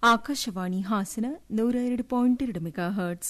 ಆಕಾಶವಾಣಿ ಹಾಸನ ನೂರ ಎರಡು ಪಾಯಿಂಟ್ ಎರಡು ಮೆಗಾ ಹರ್ಟ್ಸ್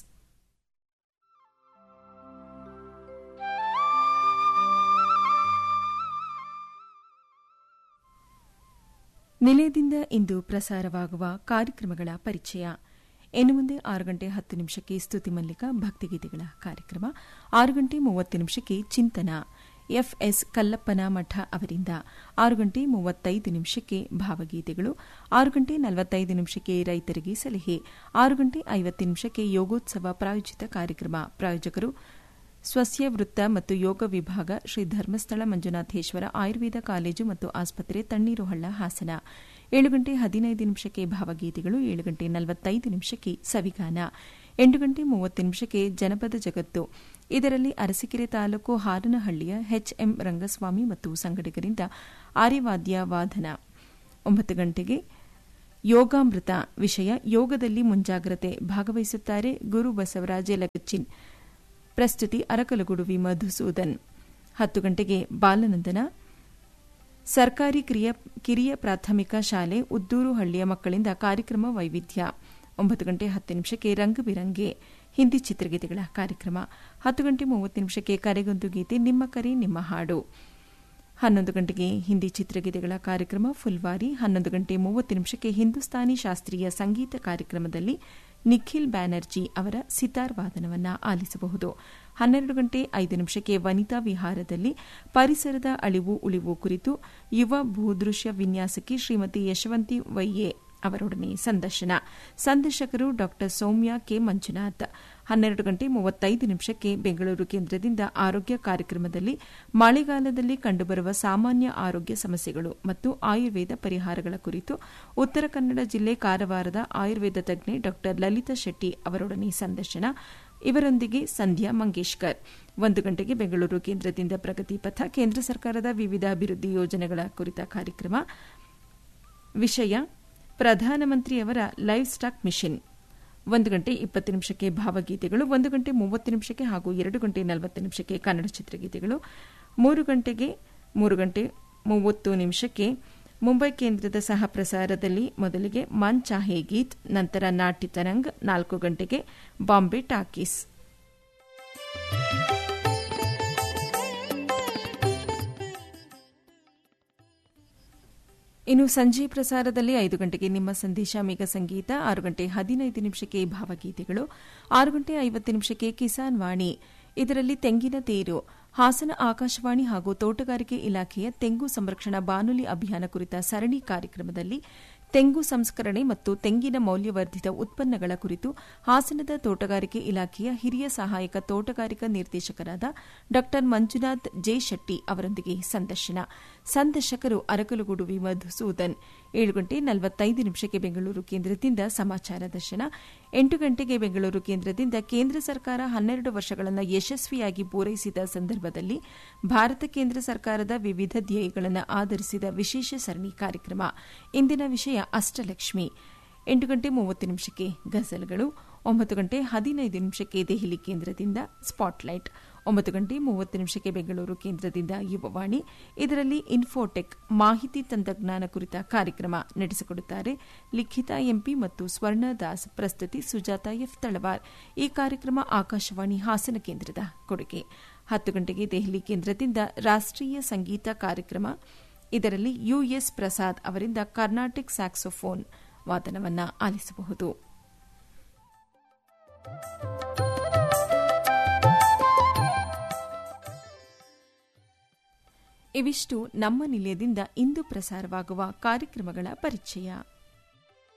ನಿಲಯದಿಂದ ಇಂದು ಪ್ರಸಾರವಾಗುವ ಕಾರ್ಯಕ್ರಮಗಳ ಪರಿಚಯ ಇನ್ನು ಮುಂದೆ ಆರು ಗಂಟೆ ಹತ್ತು ನಿಮಿಷಕ್ಕೆ ಸ್ತುತಿ ಮಲ್ಲಿಕ ಭಕ್ತಿಗೀತೆಗಳ ಕಾರ್ಯಕ್ರಮ ಆರು ಗಂಟೆ ಮೂವತ್ತು ನಿಮಿಷಕ್ಕೆ ಚಿಂತನ ಎಫ್ಎಸ್ ಕಲ್ಲಪ್ಪನ ಮಠ ಅವರಿಂದ ಆರು ಗಂಟೆ ಮೂವತ್ತೈದು ನಿಮಿಷಕ್ಕೆ ಭಾವಗೀತೆಗಳು ಆರು ಗಂಟೆ ನಲವತ್ತೈದು ನಿಮಿಷಕ್ಕೆ ರೈತರಿಗೆ ಸಲಹೆ ಆರು ಗಂಟೆ ಐವತ್ತು ನಿಮಿಷಕ್ಕೆ ಯೋಗೋತ್ಸವ ಪ್ರಾಯೋಜಿತ ಕಾರ್ಯಕ್ರಮ ಪ್ರಾಯೋಜಕರು ಸ್ವಸ್ಯ ವೃತ್ತ ಮತ್ತು ಯೋಗ ವಿಭಾಗ ಶ್ರೀ ಧರ್ಮಸ್ಥಳ ಮಂಜುನಾಥೇಶ್ವರ ಆಯುರ್ವೇದ ಕಾಲೇಜು ಮತ್ತು ಆಸ್ಪತ್ರೆ ತಣ್ಣೀರುಹಳ್ಳ ಹಾಸನ ಏಳು ಗಂಟೆ ಹದಿನೈದು ನಿಮಿಷಕ್ಕೆ ಭಾವಗೀತೆಗಳು ಏಳು ಗಂಟೆ ನಲವತ್ತೈದು ನಿಮಿಷಕ್ಕೆ ಸವಿಗಾನ ಎಂಟು ಗಂಟೆ ಮೂವತ್ತು ನಿಮಿಷಕ್ಕೆ ಜನಪದ ಜಗತ್ತು ಇದರಲ್ಲಿ ಅರಸೀಕೆರೆ ತಾಲೂಕು ಹಾರನಹಳ್ಳಿಯ ಎಚ್ಎಂ ರಂಗಸ್ವಾಮಿ ಮತ್ತು ಸಂಗಡಿಗರಿಂದ ಆರ್ಯವಾದ್ಯ ವಾದನ ಒಂಬತ್ತು ಗಂಟೆಗೆ ಯೋಗಾಮೃತ ವಿಷಯ ಯೋಗದಲ್ಲಿ ಮುಂಜಾಗ್ರತೆ ಭಾಗವಹಿಸುತ್ತಾರೆ ಗುರು ಬಸವರಾಜ ಲಗಚ್ಚಿನ್ ಪ್ರಸ್ತುತಿ ಅರಕಲಗುಡುವಿ ಮಧುಸೂದನ್ ಹತ್ತು ಗಂಟೆಗೆ ಬಾಲನಂದನ ಸರ್ಕಾರಿ ಕಿರಿಯ ಪ್ರಾಥಮಿಕ ಶಾಲೆ ಉದ್ದೂರು ಹಳ್ಳಿಯ ಮಕ್ಕಳಿಂದ ಕಾರ್ಯಕ್ರಮ ವೈವಿಧ್ಯ ಒಂಬತ್ತು ಗಂಟೆ ಹತ್ತು ನಿಮಿಷಕ್ಕೆ ರಂಗುಬಿರಂಗೆ ಹಿಂದಿ ಚಿತ್ರಗೀತೆಗಳ ಕಾರ್ಯಕ್ರಮ ಹತ್ತು ಗಂಟೆ ಮೂವತ್ತು ನಿಮಿಷಕ್ಕೆ ಕರೆಗೊಂದು ಗೀತೆ ನಿಮ್ಮ ಕರೆ ನಿಮ್ಮ ಹಾಡು ಹನ್ನೊಂದು ಗಂಟೆಗೆ ಹಿಂದಿ ಚಿತ್ರಗೀತೆಗಳ ಕಾರ್ಯಕ್ರಮ ಫುಲ್ವಾರಿ ಹನ್ನೊಂದು ಗಂಟೆ ಮೂವತ್ತು ನಿಮಿಷಕ್ಕೆ ಹಿಂದೂಸ್ತಾನಿ ಶಾಸ್ತ್ರೀಯ ಸಂಗೀತ ಕಾರ್ಯಕ್ರಮದಲ್ಲಿ ನಿಖಿಲ್ ಬ್ಯಾನರ್ಜಿ ಅವರ ಸಿತಾರ್ ವಾದನವನ್ನು ಆಲಿಸಬಹುದು ಹನ್ನೆರಡು ಗಂಟೆ ಐದು ನಿಮಿಷಕ್ಕೆ ವನಿತಾ ವಿಹಾರದಲ್ಲಿ ಪರಿಸರದ ಅಳಿವು ಉಳಿವು ಕುರಿತು ಯುವ ಭೂದೃಶ್ಯ ವಿನ್ಯಾಸಕಿ ಶ್ರೀಮತಿ ಯಶವಂತಿ ವೈಯೆ ಅವರೊಡನೆ ಸಂದರ್ಶನ ಸಂದರ್ಶಕರು ಡಾ ಸೌಮ್ಯ ಕೆ ಮಂಜುನಾಥ್ ಹನ್ನೆರಡು ಗಂಟೆ ಮೂವತ್ತೈದು ನಿಮಿಷಕ್ಕೆ ಬೆಂಗಳೂರು ಕೇಂದ್ರದಿಂದ ಆರೋಗ್ಯ ಕಾರ್ಯಕ್ರಮದಲ್ಲಿ ಮಳೆಗಾಲದಲ್ಲಿ ಕಂಡುಬರುವ ಸಾಮಾನ್ಯ ಆರೋಗ್ಯ ಸಮಸ್ಯೆಗಳು ಮತ್ತು ಆಯುರ್ವೇದ ಪರಿಹಾರಗಳ ಕುರಿತು ಉತ್ತರ ಕನ್ನಡ ಜಿಲ್ಲೆ ಕಾರವಾರದ ಆಯುರ್ವೇದ ತಜ್ಞೆ ಡಾ ಲಲಿತಾ ಶೆಟ್ಟಿ ಅವರೊಡನೆ ಸಂದರ್ಶನ ಇವರೊಂದಿಗೆ ಸಂಧ್ಯಾ ಮಂಗೇಶ್ಕರ್ ಒಂದು ಗಂಟೆಗೆ ಬೆಂಗಳೂರು ಕೇಂದ್ರದಿಂದ ಪ್ರಗತಿ ಪಥ ಕೇಂದ್ರ ಸರ್ಕಾರದ ವಿವಿಧ ಅಭಿವೃದ್ಧಿ ಯೋಜನೆಗಳ ಕುರಿತ ಕಾರ್ಯಕ್ರಮ ವಿಷಯ ಪ್ರಧಾನಮಂತ್ರಿಯವರ ಲೈವ್ ಸ್ಟಾಕ್ ಮಿಷನ್ ಒಂದು ಗಂಟೆ ಇಪ್ಪತ್ತು ನಿಮಿಷಕ್ಕೆ ಭಾವಗೀತೆಗಳು ಒಂದು ಗಂಟೆ ಮೂವತ್ತು ನಿಮಿಷಕ್ಕೆ ಹಾಗೂ ಎರಡು ಗಂಟೆ ನಲವತ್ತು ನಿಮಿಷಕ್ಕೆ ಕನ್ನಡ ಚಿತ್ರಗೀತೆಗಳು ಮೂರು ಗಂಟೆಗೆ ಮೂರು ಗಂಟೆ ಮೂವತ್ತು ನಿಮಿಷಕ್ಕೆ ಮುಂಬೈ ಕೇಂದ್ರದ ಸಹ ಪ್ರಸಾರದಲ್ಲಿ ಮೊದಲಿಗೆ ಮನ್ ಚಾಹೆ ಗೀತ್ ನಂತರ ನಾಟ್ಯ ತರಂಗ್ ನಾಲ್ಕು ಗಂಟೆಗೆ ಬಾಂಬೆ ಟಾಕೀಸ್ ಇನ್ನು ಸಂಜೆ ಪ್ರಸಾರದಲ್ಲಿ ಐದು ಗಂಟೆಗೆ ನಿಮ್ಮ ಸಂದೇಶ ಮೇಘ ಸಂಗೀತ ಆರು ಗಂಟೆ ಹದಿನೈದು ನಿಮಿಷಕ್ಕೆ ಭಾವಗೀತೆಗಳು ಆರು ಗಂಟೆ ಐವತ್ತು ನಿಮಿಷಕ್ಕೆ ಕಿಸಾನ್ ವಾಣಿ ಇದರಲ್ಲಿ ತೆಂಗಿನ ತೇರು ಹಾಸನ ಆಕಾಶವಾಣಿ ಹಾಗೂ ತೋಟಗಾರಿಕೆ ಇಲಾಖೆಯ ತೆಂಗು ಸಂರಕ್ಷಣಾ ಬಾನುಲಿ ಅಭಿಯಾನ ಕುರಿತ ಸರಣಿ ಕಾರ್ಯಕ್ರಮದಲ್ಲಿ ತೆಂಗು ಸಂಸ್ಕರಣೆ ಮತ್ತು ತೆಂಗಿನ ಮೌಲ್ಯವರ್ಧಿತ ಉತ್ಪನ್ನಗಳ ಕುರಿತು ಹಾಸನದ ತೋಟಗಾರಿಕೆ ಇಲಾಖೆಯ ಹಿರಿಯ ಸಹಾಯಕ ತೋಟಗಾರಿಕಾ ನಿರ್ದೇಶಕರಾದ ಡಾ ಮಂಜುನಾಥ್ ಜೆ ಶೆಟ್ಟಿ ಅವರೊಂದಿಗೆ ಸಂದರ್ಶನ ಸಂದರ್ಶಕರು ಅರಕಲಗೂಡುವಿ ಮಧುಸೂದನ್ ಏಳು ಗಂಟೆ ನಲವತ್ತೈದು ನಿಮಿಷಕ್ಕೆ ಬೆಂಗಳೂರು ಕೇಂದ್ರದಿಂದ ಸಮಾಚಾರ ದರ್ಶನ ಎಂಟು ಗಂಟೆಗೆ ಬೆಂಗಳೂರು ಕೇಂದ್ರದಿಂದ ಕೇಂದ್ರ ಸರ್ಕಾರ ಹನ್ನೆರಡು ವರ್ಷಗಳನ್ನು ಯಶಸ್ವಿಯಾಗಿ ಪೂರೈಸಿದ ಸಂದರ್ಭದಲ್ಲಿ ಭಾರತ ಕೇಂದ್ರ ಸರ್ಕಾರದ ವಿವಿಧ ಧ್ಯೇಯಗಳನ್ನು ಆಧರಿಸಿದ ವಿಶೇಷ ಸರಣಿ ಕಾರ್ಯಕ್ರಮ ಇಂದಿನ ವಿಷಯ ಅಷ್ಟಲಕ್ಷ್ಮಿ ಎಂಟು ಗಂಟೆ ಮೂವತ್ತು ನಿಮಿಷಕ್ಕೆ ಗಜಲ್ಗಳು ಒಂಬತ್ತು ಗಂಟೆ ಹದಿನೈದು ನಿಮಿಷಕ್ಕೆ ದೆಹಲಿ ಕೇಂದ್ರದಿಂದ ಸ್ಪಾಟ್ಲೈಟ್ ಒಂಬತ್ತು ಗಂಟೆ ಮೂವತ್ತು ನಿಮಿಷಕ್ಕೆ ಬೆಂಗಳೂರು ಕೇಂದ್ರದಿಂದ ಯುವವಾಣಿ ಇದರಲ್ಲಿ ಇನ್ಫೋಟೆಕ್ ಮಾಹಿತಿ ತಂತ್ರಜ್ಞಾನ ಕುರಿತ ಕಾರ್ಯಕ್ರಮ ನಡೆಸಿಕೊಡುತ್ತಾರೆ ಲಿಖಿತ ಎಂಪಿ ಮತ್ತು ಸ್ವರ್ಣ ದಾಸ್ ಪ್ರಸ್ತುತಿ ಸುಜಾತ ಎಫ್ ತಳವಾರ್ ಈ ಕಾರ್ಯಕ್ರಮ ಆಕಾಶವಾಣಿ ಹಾಸನ ಕೇಂದ್ರದ ಕೊಡುಗೆ ಹತ್ತು ಗಂಟೆಗೆ ದೆಹಲಿ ಕೇಂದ್ರದಿಂದ ರಾಷ್ಟೀಯ ಸಂಗೀತ ಕಾರ್ಯಕ್ರಮ ಇದರಲ್ಲಿ ಯುಎಸ್ ಪ್ರಸಾದ್ ಅವರಿಂದ ಕರ್ನಾಟಿಕ್ ಸ್ಯಾಕ್ಸೋಫೋನ್ ವಾದನವನ್ನ ಆಲಿಸಬಹುದು ಇವಿಷ್ಟು ನಮ್ಮ ನಿಲಯದಿಂದ ಇಂದು ಪ್ರಸಾರವಾಗುವ ಕಾರ್ಯಕ್ರಮಗಳ ಪರಿಚಯ